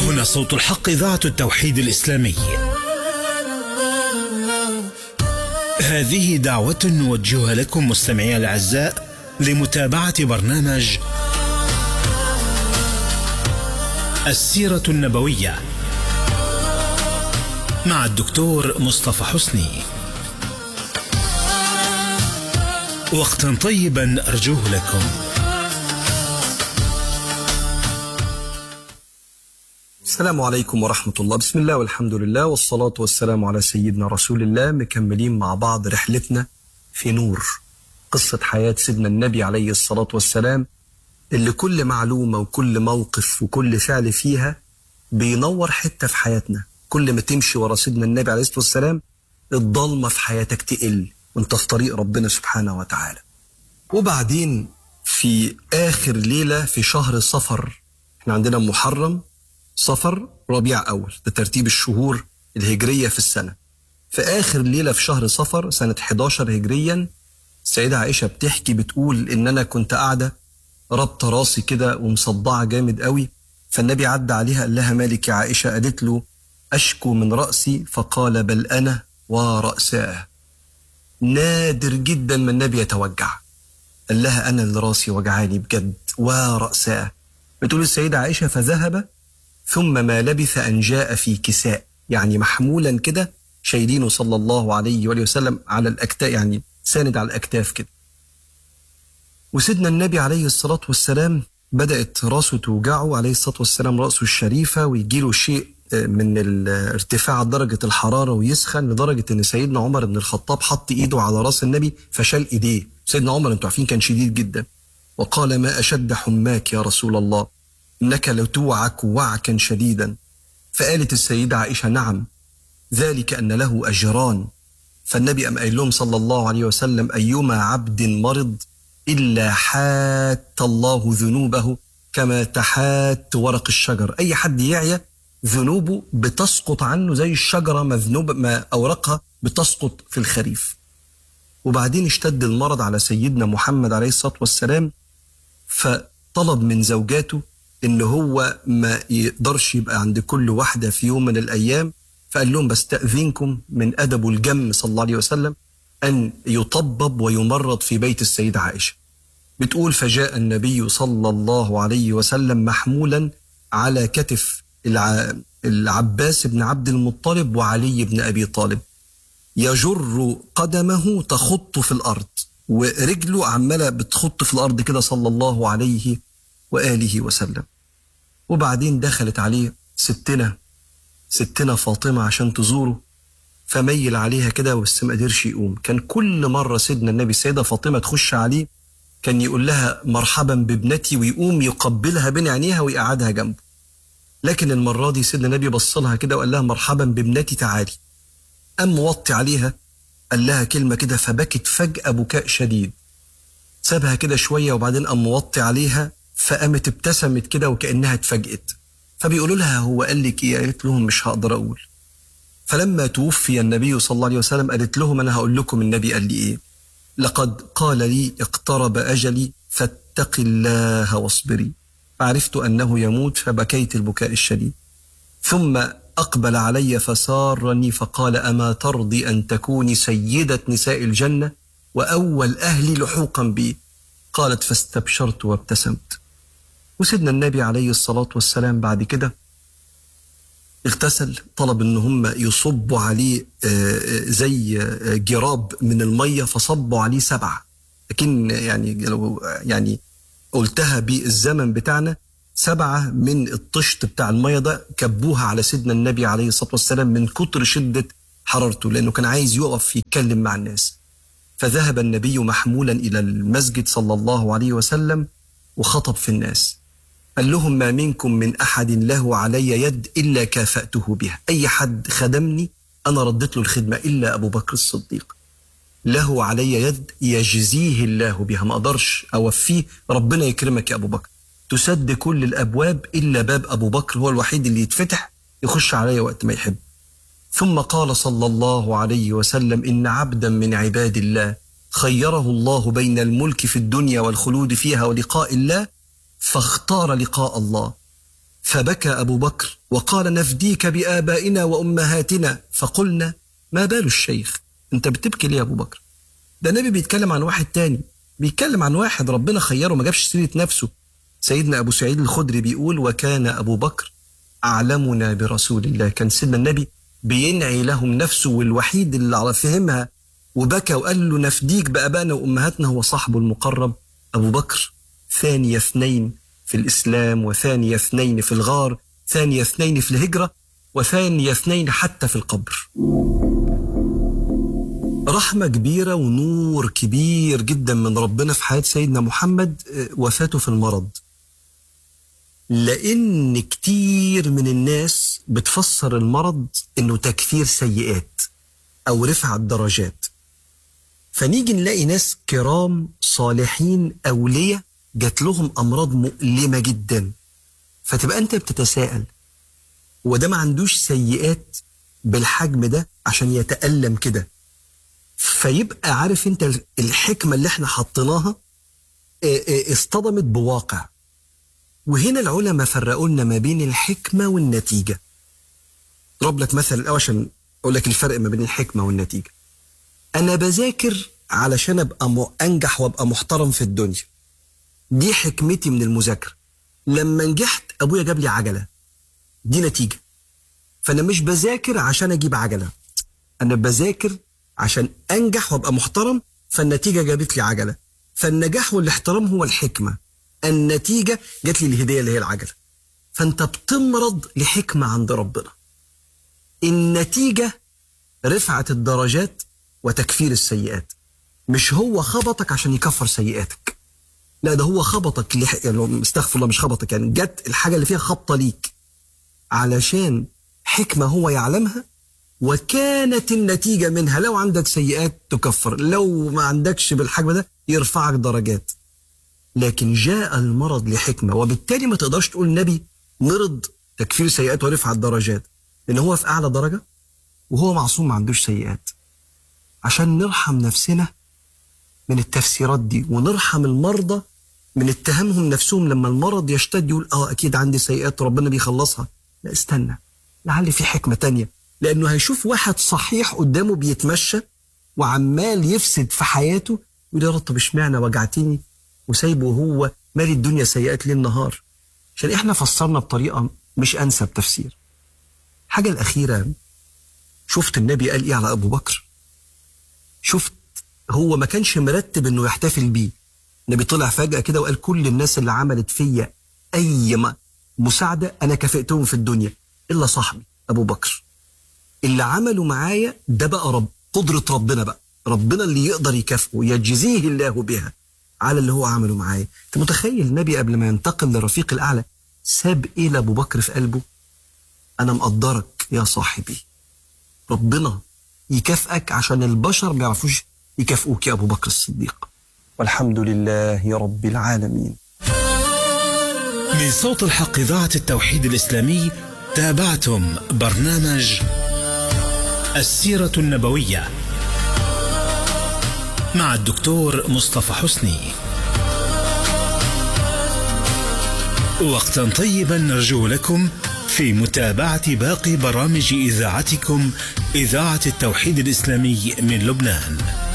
هنا صوت الحق إذاعة التوحيد الإسلامي هذه دعوة نوجهها لكم مستمعي الأعزاء لمتابعة برنامج السيرة النبوية مع الدكتور مصطفى حسني وقتا طيبا أرجوه لكم السلام عليكم ورحمة الله بسم الله والحمد لله والصلاة والسلام على سيدنا رسول الله مكملين مع بعض رحلتنا في نور قصة حياة سيدنا النبي عليه الصلاة والسلام اللي كل معلومة وكل موقف وكل فعل فيها بينور حتة في حياتنا كل ما تمشي ورا سيدنا النبي عليه الصلاة والسلام الضلمة في حياتك تقل وانت في طريق ربنا سبحانه وتعالى وبعدين في آخر ليلة في شهر صفر احنا عندنا محرم صفر ربيع أول ده ترتيب الشهور الهجرية في السنة في آخر ليلة في شهر صفر سنة 11 هجريا السيدة عائشة بتحكي بتقول إن أنا كنت قاعدة ربط راسي كده ومصدعة جامد قوي فالنبي عدى عليها قال لها مالك يا عائشة قالت له أشكو من رأسي فقال بل أنا ورأساه نادر جدا ما النبي يتوجع قال لها أنا اللي راسي وجعاني بجد ورأساه بتقول السيدة عائشة فذهب ثم ما لبث أن جاء في كساء يعني محمولا كده شايلينه صلى الله عليه وآله وسلم على الأكتاف يعني ساند على الأكتاف كده وسيدنا النبي عليه الصلاة والسلام بدأت راسه توجعه عليه الصلاة والسلام رأسه الشريفة ويجيله شيء من ارتفاع درجة الحرارة ويسخن لدرجة ان سيدنا عمر بن الخطاب حط ايده على راس النبي فشال ايديه سيدنا عمر انتوا عارفين كان شديد جدا وقال ما اشد حماك يا رسول الله انك لتوعك وعكا شديدا فقالت السيدة عائشة نعم ذلك ان له اجران فالنبي أم قايل لهم صلى الله عليه وسلم أيما عبد مرض إلا حات الله ذنوبه كما تحات ورق الشجر أي حد يعيا ذنوبه بتسقط عنه زي الشجرة مذنوب ما أوراقها بتسقط في الخريف وبعدين اشتد المرض على سيدنا محمد عليه الصلاة والسلام فطلب من زوجاته إن هو ما يقدرش يبقى عند كل واحدة في يوم من الأيام فقال لهم بستأذنكم من أدب الجم صلى الله عليه وسلم أن يطبب ويمرض في بيت السيدة عائشة بتقول فجاء النبي صلى الله عليه وسلم محمولا على كتف العباس بن عبد المطلب وعلي بن أبي طالب يجر قدمه تخط في الأرض ورجله عمالة بتخط في الأرض كده صلى الله عليه وآله وسلم وبعدين دخلت عليه ستنا ستنا فاطمة عشان تزوره فميل عليها كده بس ما قدرش يقوم كان كل مرة سيدنا النبي السيدة فاطمة تخش عليه كان يقول لها مرحبا بابنتي ويقوم يقبلها بين عينيها ويقعدها جنبه لكن المرة دي سيدنا النبي بص لها كده وقال لها مرحبا بابنتي تعالي قام موطي عليها قال لها كلمة كده فبكت فجأة بكاء شديد سابها كده شوية وبعدين قام موطي عليها فقامت ابتسمت كده وكأنها اتفاجئت فبيقولوا لها هو قال لك ايه قالت لهم مش هقدر اقول فلما توفي النبي صلى الله عليه وسلم قالت لهم انا هقول لكم النبي قال لي ايه لقد قال لي اقترب اجلي فاتق الله واصبري فعرفت انه يموت فبكيت البكاء الشديد ثم اقبل علي فسارني فقال اما ترضي ان تكوني سيده نساء الجنه واول اهلي لحوقا بي قالت فاستبشرت وابتسمت وسيدنا النبي عليه الصلاة والسلام بعد كده اغتسل طلب ان هم يصبوا عليه زي جراب من المية فصبوا عليه سبعة لكن يعني لو يعني قلتها بالزمن بتاعنا سبعة من الطشت بتاع المية ده كبوها على سيدنا النبي عليه الصلاة والسلام من كتر شدة حرارته لأنه كان عايز يقف يتكلم مع الناس فذهب النبي محمولا إلى المسجد صلى الله عليه وسلم وخطب في الناس قال لهم ما منكم من أحد له علي يد إلا كافأته بها أي حد خدمني أنا ردت له الخدمة إلا أبو بكر الصديق له علي يد يجزيه الله بها ما أقدرش أوفيه ربنا يكرمك يا أبو بكر تسد كل الأبواب إلا باب أبو بكر هو الوحيد اللي يتفتح يخش علي وقت ما يحب ثم قال صلى الله عليه وسلم إن عبدا من عباد الله خيره الله بين الملك في الدنيا والخلود فيها ولقاء الله فاختار لقاء الله فبكى أبو بكر وقال نفديك بآبائنا وأمهاتنا فقلنا ما بال الشيخ أنت بتبكي ليه يا أبو بكر ده النبي بيتكلم عن واحد تاني بيتكلم عن واحد ربنا خيره ما جابش سيرة نفسه سيدنا أبو سعيد الخدري بيقول وكان أبو بكر أعلمنا برسول الله كان سيدنا النبي بينعي لهم نفسه والوحيد اللي على فهمها وبكى وقال له نفديك بآبائنا وأمهاتنا هو صاحبه المقرب أبو بكر ثاني اثنين في الإسلام وثاني اثنين في الغار ثاني اثنين في الهجرة وثاني اثنين حتى في القبر رحمة كبيرة ونور كبير جدا من ربنا في حياة سيدنا محمد آه، وفاته في المرض لأن كتير من الناس بتفسر المرض إنه تكفير سيئات أو رفع الدرجات فنيجي نلاقي ناس كرام صالحين أولياء جات لهم أمراض مؤلمة جدا فتبقى أنت بتتساءل وده ما عندوش سيئات بالحجم ده عشان يتألم كده فيبقى عارف انت الحكمة اللي احنا حطيناها اه، اه، اصطدمت بواقع وهنا العلماء فرقوا لنا ما بين الحكمة والنتيجة اضرب لك مثل الأول عشان أقول لك الفرق ما بين الحكمة والنتيجة أنا بذاكر علشان أبقى م- أنجح وأبقى محترم في الدنيا دي حكمتي من المذاكرة لما نجحت أبويا جاب لي عجلة دي نتيجة فأنا مش بذاكر عشان أجيب عجلة أنا بذاكر عشان أنجح وأبقى محترم فالنتيجة جابت لي عجلة فالنجاح والاحترام هو الحكمة النتيجة جات لي الهدية اللي هي العجلة فأنت بتمرض لحكمة عند ربنا النتيجة رفعت الدرجات وتكفير السيئات مش هو خبطك عشان يكفر سيئاتك لا ده هو خبطك لح... يعني استغفر الله مش خبطك يعني جت الحاجة اللي فيها خبطة ليك علشان حكمة هو يعلمها وكانت النتيجة منها لو عندك سيئات تكفر لو ما عندكش بالحجم ده يرفعك درجات لكن جاء المرض لحكمة وبالتالي ما تقدرش تقول النبي مرض تكفير سيئات ورفع الدرجات لأن هو في أعلى درجة وهو معصوم ما عندوش سيئات عشان نرحم نفسنا من التفسيرات دي ونرحم المرضى من اتهامهم نفسهم لما المرض يشتد يقول اه اكيد عندي سيئات ربنا بيخلصها لا استنى لعل في حكمة تانية لانه هيشوف واحد صحيح قدامه بيتمشى وعمال يفسد في حياته يقول يا رب طب اشمعنى وجعتني وسايبه وهو مالي الدنيا سيئات ليل نهار عشان احنا فسرنا بطريقة مش انسب تفسير حاجة الأخيرة شفت النبي قال ايه على ابو بكر شفت هو ما كانش مرتب انه يحتفل بيه النبي طلع فجأة كده وقال كل الناس اللي عملت فيا أي م- مساعدة أنا كافئتهم في الدنيا إلا صاحبي أبو بكر اللي عملوا معايا ده بقى رب قدرة ربنا بقى ربنا اللي يقدر يكافئه يجزيه الله بها على اللي هو عمله معايا انت متخيل النبي قبل ما ينتقل للرفيق الأعلى ساب إيه لأبو بكر في قلبه أنا مقدرك يا صاحبي ربنا يكافئك عشان البشر ما يعرفوش يكافئوك يا أبو بكر الصديق والحمد لله رب العالمين من صوت الحق إذاعة التوحيد الإسلامي تابعتم برنامج السيرة النبوية مع الدكتور مصطفى حسني وقتا طيبا نرجو لكم في متابعة باقي برامج إذاعتكم إذاعة التوحيد الإسلامي من لبنان